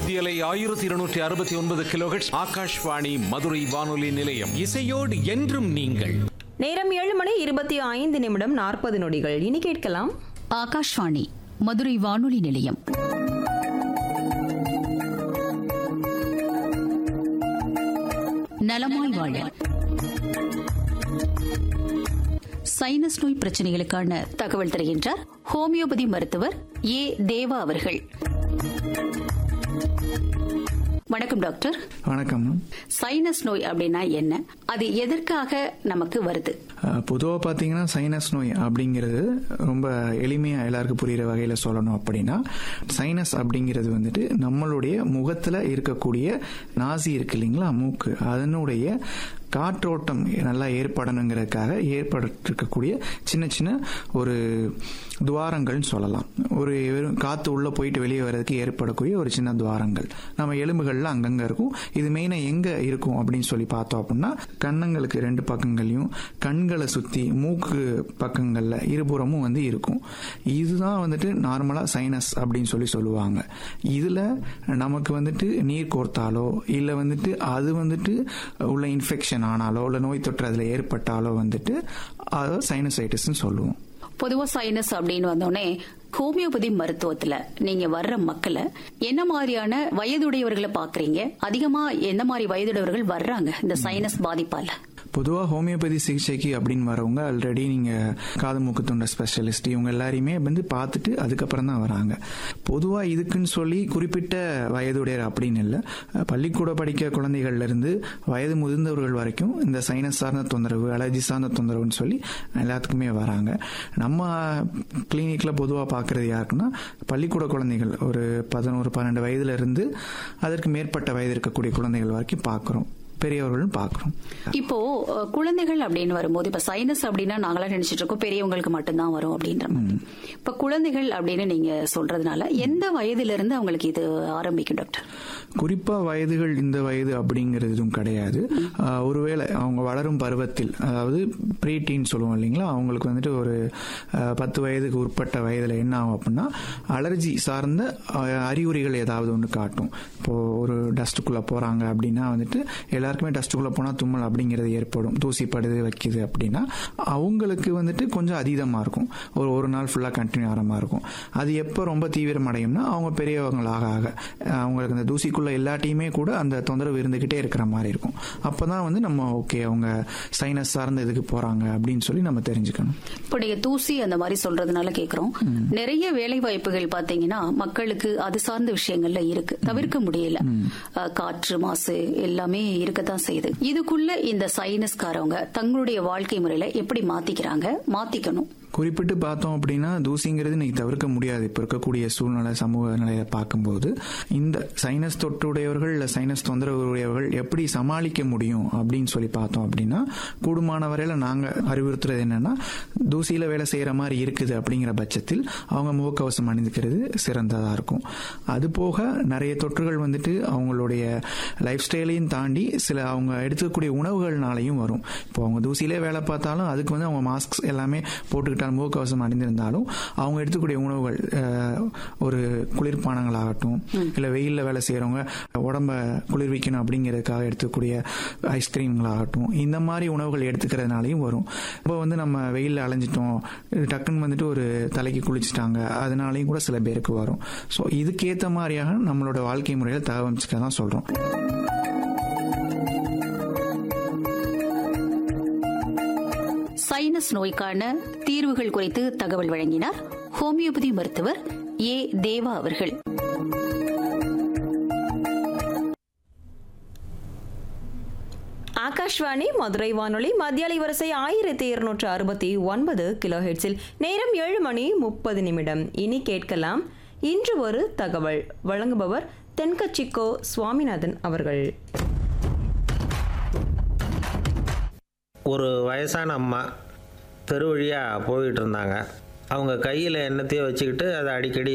மத்தியலை ஆயிரத்தி இருநூற்றி அறுபத்தி ஒன்பது கிலோஹெட்ஸ் ஆகாஷ்வாணி மதுரை வானொலி நிலையம் இசையோடு என்றும் நீங்கள் நேரம் ஏழு மணி இருபத்தி ஐந்து நிமிடம் நாற்பது நொடிகள் இனி கேட்கலாம் ஆகாஷ்வாணி மதுரை வானொலி நிலையம் நலமாய் வாழ சைனஸ் நோய் பிரச்சனைகளுக்கான தகவல் தருகின்றார் ஹோமியோபதி மருத்துவர் ஏ தேவா அவர்கள் வணக்கம் டாக்டர் வணக்கம் சைனஸ் நோய் அப்படின்னா என்ன அது எதற்காக நமக்கு வருது பொதுவாக பார்த்தீங்கன்னா சைனஸ் நோய் அப்படிங்கிறது ரொம்ப எளிமையாக எல்லாருக்கும் புரிகிற வகையில் சொல்லணும் அப்படின்னா சைனஸ் அப்படிங்கிறது வந்துட்டு நம்மளுடைய முகத்தில் இருக்கக்கூடிய நாசி இருக்கு இல்லைங்களா மூக்கு அதனுடைய காற்றோட்டம் நல்லா ஏற்படணுங்கிறதுக்காக ஏற்பட்டிருக்கக்கூடிய சின்ன சின்ன ஒரு துவாரங்கள்னு சொல்லலாம் ஒரு வெறும் காற்று உள்ளே போயிட்டு வெளியே வர்றதுக்கு ஏற்படக்கூடிய ஒரு சின்ன துவாரங்கள் நம்ம எலும்புகளில் அங்கங்கே இருக்கும் இது மெயினாக எங்கே இருக்கும் அப்படின்னு சொல்லி பார்த்தோம் அப்படின்னா கன்னங்களுக்கு ரெண்டு பக்கங்களையும் கண்களை சுற்றி மூக்கு பக்கங்களில் இருபுறமும் வந்து இருக்கும் இதுதான் வந்துட்டு நார்மலாக சைனஸ் அப்படின்னு சொல்லி சொல்லுவாங்க இதில் நமக்கு வந்துட்டு நீர் கோர்த்தாலோ இல்லை வந்துட்டு அது வந்துட்டு உள்ள இன்ஃபெக்ஷன் ஆனாலோ இல்லை நோய் தொற்று அதில் ஏற்பட்டாலோ வந்துட்டு அதை சைனசைட்டிஸ்ன்னு சொல்லுவோம் பொதுவா சைனஸ் அப்படின்னு வந்தோடனே ஹோமியோபதி மருத்துவத்துல நீங்க வர்ற மக்களை என்ன மாதிரியான வயதுடையவர்களை பாக்குறீங்க அதிகமா எந்த மாதிரி வயதுடையவர்கள் வர்றாங்க இந்த சைனஸ் பாதிப்பால பொதுவாக ஹோமியோபதி சிகிச்சைக்கு அப்படின்னு வரவங்க ஆல்ரெடி நீங்கள் காது மூக்கு தொண்டை ஸ்பெஷலிஸ்ட் இவங்க எல்லாரையுமே வந்து பார்த்துட்டு அதுக்கப்புறம் தான் வராங்க பொதுவாக இதுக்குன்னு சொல்லி குறிப்பிட்ட வயதுடையர் அப்படின்னு இல்லை பள்ளிக்கூட படிக்க குழந்தைகள்ல இருந்து வயது முதிர்ந்தவர்கள் வரைக்கும் இந்த சைனஸ் சார்ந்த தொந்தரவு அலர்ஜி சார்ந்த தொந்தரவுன்னு சொல்லி எல்லாத்துக்குமே வராங்க நம்ம கிளினிக்கில் பொதுவாக பார்க்குறது யாருக்குன்னா பள்ளிக்கூட குழந்தைகள் ஒரு பதினோரு பன்னெண்டு வயதுல இருந்து அதற்கு மேற்பட்ட வயது இருக்கக்கூடிய குழந்தைகள் வரைக்கும் பார்க்குறோம் பெரியவர்களும் பார்க்குறோம் இப்போ அஹ், குழந்தைகள் அப்படின்னு வரும்போது இப்ப சைனஸ் அப்படின்னா நாங்களாம் நினைச்சிட்டு இருக்கோம் பெரியவங்களுக்கு மட்டும்தான் வரும் அப்படின்ற மாதிரி இப்ப குழந்தைகள் அப்படின்னு நீங்க சொல்றதுனால எந்த வயதுல இருந்து அவங்களுக்கு இது ஆரம்பிக்கும் டாக்டர் குறிப்பா வயதுகள் இந்த வயது அப்படிங்கிறது எதுவும் கிடையாது ஆஹ் ஒருவேளை அவங்க வளரும் பருவத்தில் அதாவது ப்ரீடீன் சொல்லுவோம் இல்லைங்களா அவங்களுக்கு வந்துட்டு ஒரு ஆஹ் பத்து வயதுக்கு உட்பட்ட வயதுல என்ன ஆகும் அப்படின்னா அலர்ஜி சார்ந்த ஆஹ் அறிகுறிகள் ஏதாவது ஒன்று காட்டும் இப்போ ஒரு டஸ்ட்டுக்குள்ள போறாங்க அப்படின்னா வந்துட்டு எல்லாருக்குமே டஸ்ட்டுக்குள்ள போனா தும்மல் அப்படிங்கிறது ஏற்படும் தூசி படுது வைக்குது அப்படின்னா அவங்களுக்கு வந்துட்டு கொஞ்சம் அதீதமாக இருக்கும் ஒரு ஒரு நாள் ஃபுல்லாக கண்டினியூ ஆகிற மாதிரி இருக்கும் அது எப்போ ரொம்ப தீவிரம் அடையும்னா அவங்க பெரியவங்களாக ஆக அவங்களுக்கு அந்த தூசிக்குள்ள எல்லாத்தையுமே கூட அந்த தொந்தரவு இருந்துகிட்டே இருக்கிற மாதிரி இருக்கும் அப்பதான் வந்து நம்ம ஓகே அவங்க சைனஸ் சார்ந்த இதுக்கு போறாங்க அப்படின்னு சொல்லி நம்ம தெரிஞ்சுக்கணும் இப்போ நீங்க தூசி அந்த மாதிரி சொல்றதுனால கேக்குறோம் நிறைய வேலை வாய்ப்புகள் பாத்தீங்கன்னா மக்களுக்கு அது சார்ந்த விஷயங்கள்ல இருக்கு தவிர்க்க முடியல அஹ், காற்று மாசு எல்லாமே இருக்கத்தான் செய்யுது இதுக்குள்ள இந்த சைனஸ்காரவங்க தங்களுடைய வாழ்க்கை முறையில எப்படி மாத்திக்கிறாங்க மாத்திக்கணும் குறிப்பிட்டு பார்த்தோம் அப்படின்னா தூசிங்கிறது இன்னைக்கு தவிர்க்க முடியாது இப்போ இருக்கக்கூடிய சூழ்நிலை சமூக நிலையை பார்க்கும்போது இந்த சைனஸ் தொற்றுடையவர்கள் இல்லை சைனஸ் தொந்தரவு உடையவர்கள் எப்படி சமாளிக்க முடியும் அப்படின்னு சொல்லி பார்த்தோம் அப்படின்னா கூடுமான வரையில் நாங்கள் அறிவுறுத்துறது என்னன்னா தூசியில் வேலை செய்கிற மாதிரி இருக்குது அப்படிங்கிற பட்சத்தில் அவங்க முகக்கவசம் அணிந்துக்கிறது சிறந்ததாக இருக்கும் அது போக நிறைய தொற்றுகள் வந்துட்டு அவங்களுடைய லைஃப் ஸ்டைலையும் தாண்டி சில அவங்க எடுத்துக்கக்கூடிய உணவுகள்னாலையும் வரும் இப்போ அவங்க தூசியிலே வேலை பார்த்தாலும் அதுக்கு வந்து அவங்க மாஸ்க் எல்லாமே போட்டுக்கிட்டாலும் முகக்கவசம் அணிந்திருந்தாலும் அவங்க எடுத்துக்கூடிய உணவுகள் அஹ், ஒரு குளிர்பானங்கள் ஆகட்டும் இல்லை வெயிலில் வேலை செய்கிறவங்க உடம்ப குளிர்விக்கணும் அப்படிங்கிறதுக்காக எடுத்துக்கூடிய ஐஸ்கிரீம்களாகட்டும் இந்த மாதிரி உணவுகள் எடுத்துக்கிறதுனாலையும் வரும் இப்போ வந்து நம்ம வெயிலில் அலைஞ்சிட்டோம் டக்குன்னு வந்துட்டு ஒரு தலைக்கு குளிச்சுட்டாங்க அதனாலையும் கூட சில பேருக்கு வரும் ஸோ இதுக்கேற்ற மாதிரியாக நம்மளோட வாழ்க்கை முறையில் தகவமைச்சுக்க தான் சொல்கிறோம் சைனஸ் நோய்க்கான தீர்வுகள் குறித்து தகவல் வழங்கினார் ஹோமியோபதி மருத்துவர் ஏ தேவா அவர்கள் ஆகாஷ்வாணி மதுரை வானொலி மத்தியாலை வரிசை ஆயிரத்தி இருநூற்று அறுபத்தி ஒன்பது கிலோ ஹெட்ஸில் நேரம் ஏழு மணி முப்பது நிமிடம் இனி கேட்கலாம் இன்று ஒரு தகவல் வழங்குபவர் தென்கட்சிக்கோ சுவாமிநாதன் அவர்கள் ஒரு வயசான அம்மா தெரு வழியாக போயிட்டு இருந்தாங்க அவங்க கையில் என்னத்தையோ வச்சுக்கிட்டு அதை அடிக்கடி